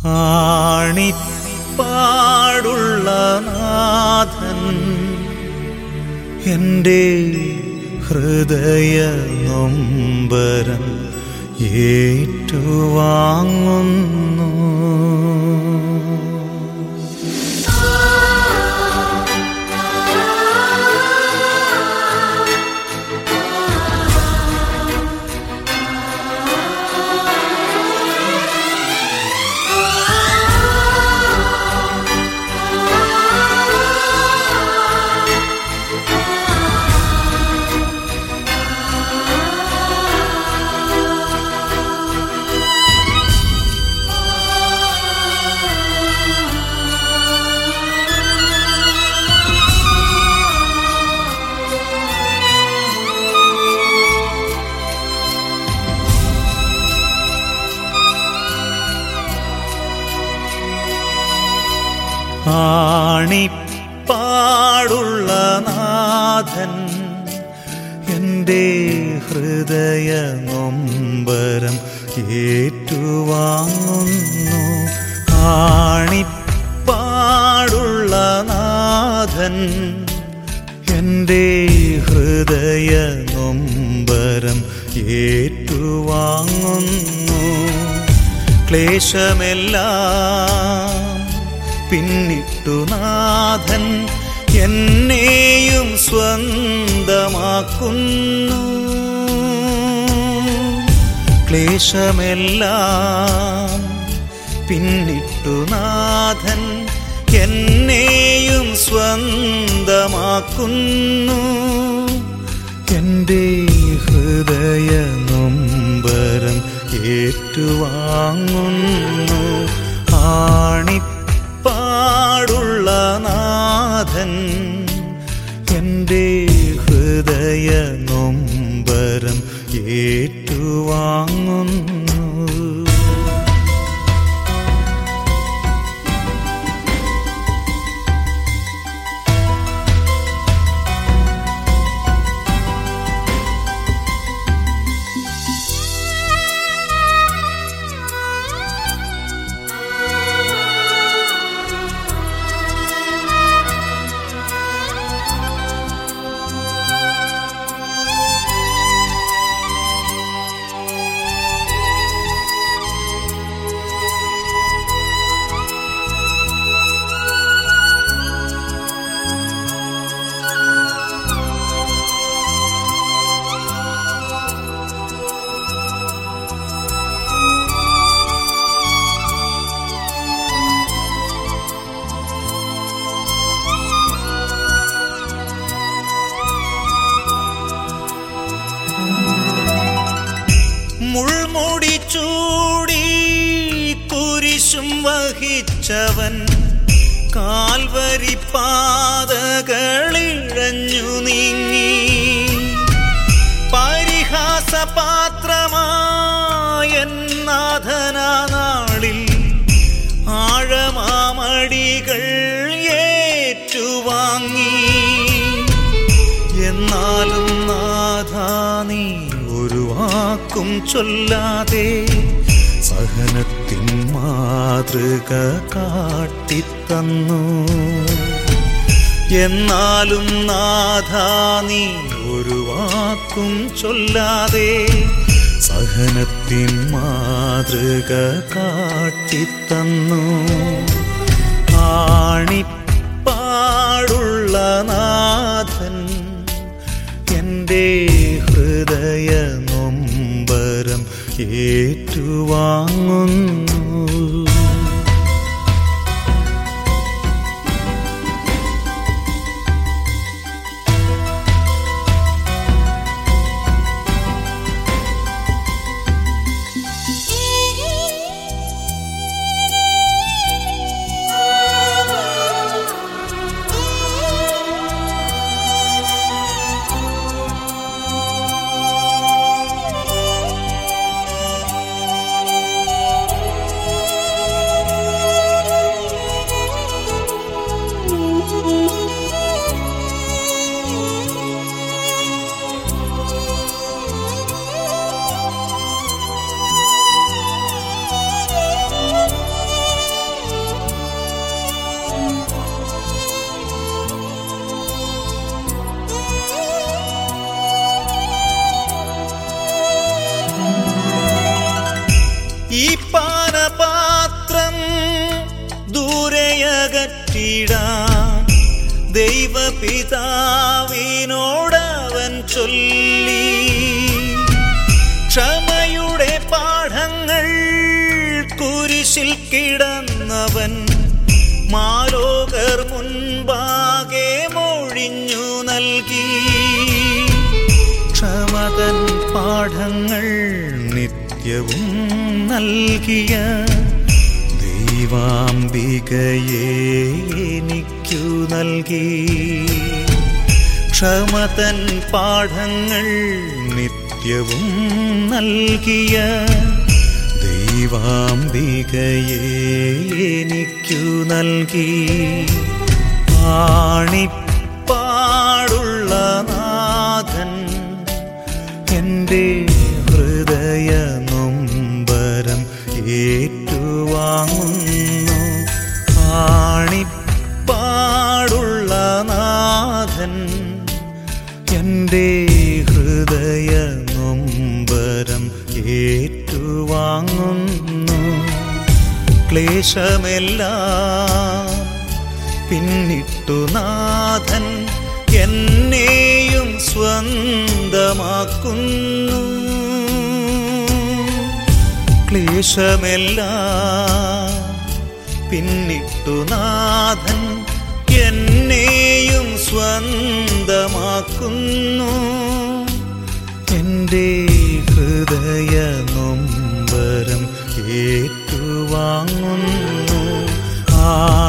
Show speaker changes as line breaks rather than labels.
ആണിപ്പാടുള്ള നാഥൻ എൻ്റെ ഹൃദയ നൊമ്പരം ഏറ്റുവാങ്ങുന്നു ആണിപ്പാടുള്ള നാഥൻ എൻ്റെ ഹൃദയ നൊമ്പരം ഏറ്റുവാങ്ങുന്നു ആണിപ്പാടുള്ള നാഥൻ എൻ്റെ ഹൃദയ നൊമ്പരം ഏറ്റുവാങ്ങുന്നു ക്ലേശമെല്ലാം പിന്നിട്ടു നാഥൻ എന്നെയും സ്വന്തമാക്കുന്നു ക്ലേശമെല്ലാം പിന്നിട്ടു നാഥൻ എന്നെയും സ്വന്തമാക്കുന്നു എൻ്റെ ഹൃദയ നൊമ്പരം ഏറ്റുവാങ്ങുന്നു ആണിപ്പാടുള്ള നാഥൻ എൻ്റെ ഹൃദയ നൊമ്പരം ഏറ്റുവാങ്ങുന്നു മുൾമുടി ചൂടി കുരിശും വഹിച്ചവൻ കാൽവരി പാതകളിഴഞ്ഞു നീങ്ങി പരിഹാസപാത്രമായ നാഥനാ നാളിൽ ആഴമാമടികൾ ഏറ്റുവാങ്ങി എന്നാലും നാഥാ നീ ഒരു വാക്കും ചൊല്ലാതെ സഹനത്തിൻ മാതൃക കാട്ടിത്തന്നു എന്നാലും നാഥാ നീ ഒരു വാക്കും ചൊല്ലാതെ സഹനത്തിൻ മാതൃക കാട്ടിത്തന്നു ആണിപ്പാടുള്ള നാഥൻ എൻ്റെ ഹൃദയ നൊമ്പരം ഏറ്റുവാങ്ങുന്നു
Thank you.
ദൈവപിതാവിനോടവൻ ചൊല്ലി ക്ഷമയുടെ പാഠങ്ങൾ കുരിശിൽ കിടന്നവൻ മാലോകർ മുൻപാകെ മൊഴിഞ്ഞു നൽകി ക്ഷമതൻ പാഠങ്ങൾ നിത്യവും നൽകിയ ദൈവാംബികയെ എനിക്കു നൽകി ക്ഷമതൻ പാഠങ്ങൾ നിത്യവും നൽകിയ ദൈവാംബികയെ എനിക്കു നൽകി ആണിപ്പാടുള്ള നാഥൻ എൻ്റെ ഹൃദയ നൊമ്പരം ഏറ്റുവാങ്ങുന്നു ആണിപ്പാടുള്ള നാഥൻ എൻ്റെ ഹൃദയ നൊമ്പരം ഏറ്റുവാങ്ങുന്നു ക്ലേശമെല്ലാം പിന്നിട്ടു നാഥൻ എന്നെയും സ്വന്തമാക്കുന്നു ക്ലേശമെല്ലാം പിന്നിട്ടു നാഥൻ എന്നെയും സ്വന്തമാക്കുന്നു എൻ്റെ ഹൃദയ നൊമ്പരം ഏറ്റുവാങ്ങുന്നു ആ